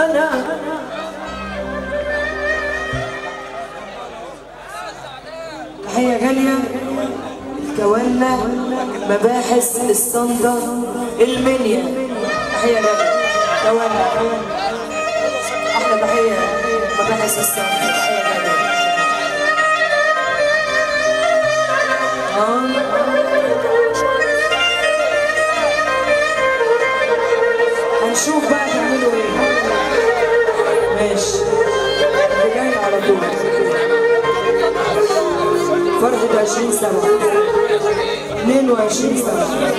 انا تحية غالية الكوانا مباحث الصندة المنيا تحية غالية كوانا أحلى تحية مباحث الصندة تحية غالية آه. هنشوف بقى تعملوا ايه ماشي اللي جاي على طول فرحة 20 سنة 22 سنة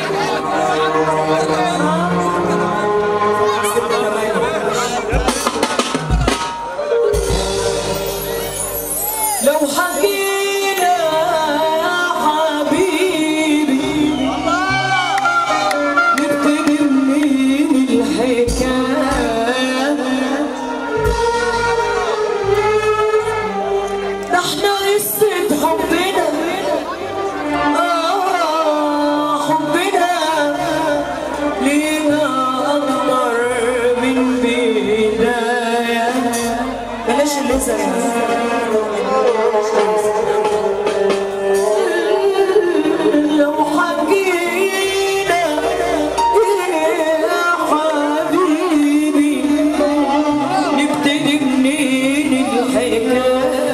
لو حكينا يا حبيبي نبتدي منين الحكاية ده احنا قصة حبنا آه حبنا لينا أكتر من بداية بلاش الليزر لو حكينا يا حبيبي نبتدي منين الحكاية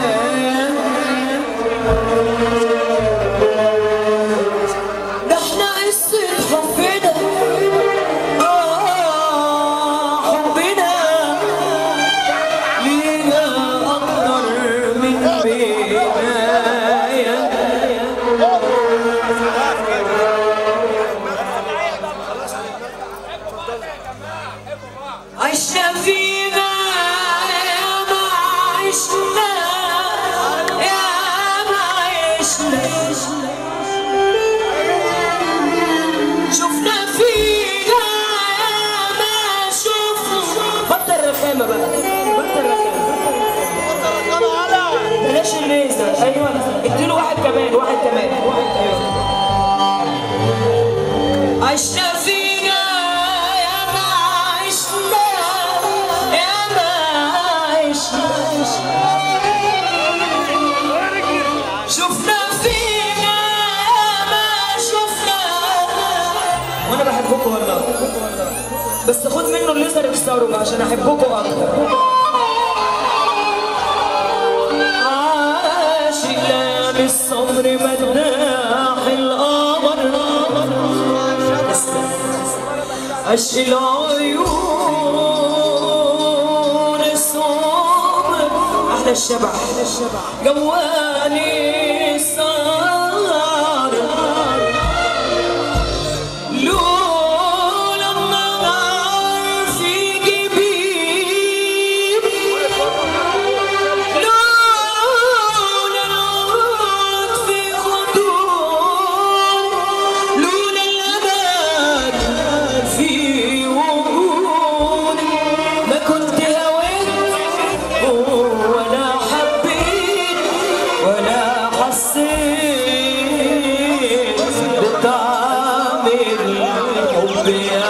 ده احنا قصة حبنا آه حبنا لينا أكتر من بداية عشنا فينا يا ما عشنا يا ما عشنا شفنا فينا يا ما شفنا بطل رخامة بقى بطل رخامة بلاش الليزر ايوه اديله واحد كمان واحد كمان واحد كمان عشنا فينا يا ما عشنا يا ما عشنا شفنا فينا يا ما شفنا وانا بحبكم والله بس خد منه الليزر اكسره بقى عشان احبكم اكتر عاشق لام الصبر مداح القمر عشق العيون الصبر احلى الشبع جواني السهر لولا النهار في جبين لولا العود في خدود لولا الأمان في وجود ما كنت هويت ولا حبيت ولا حسيت بطعم الحب يا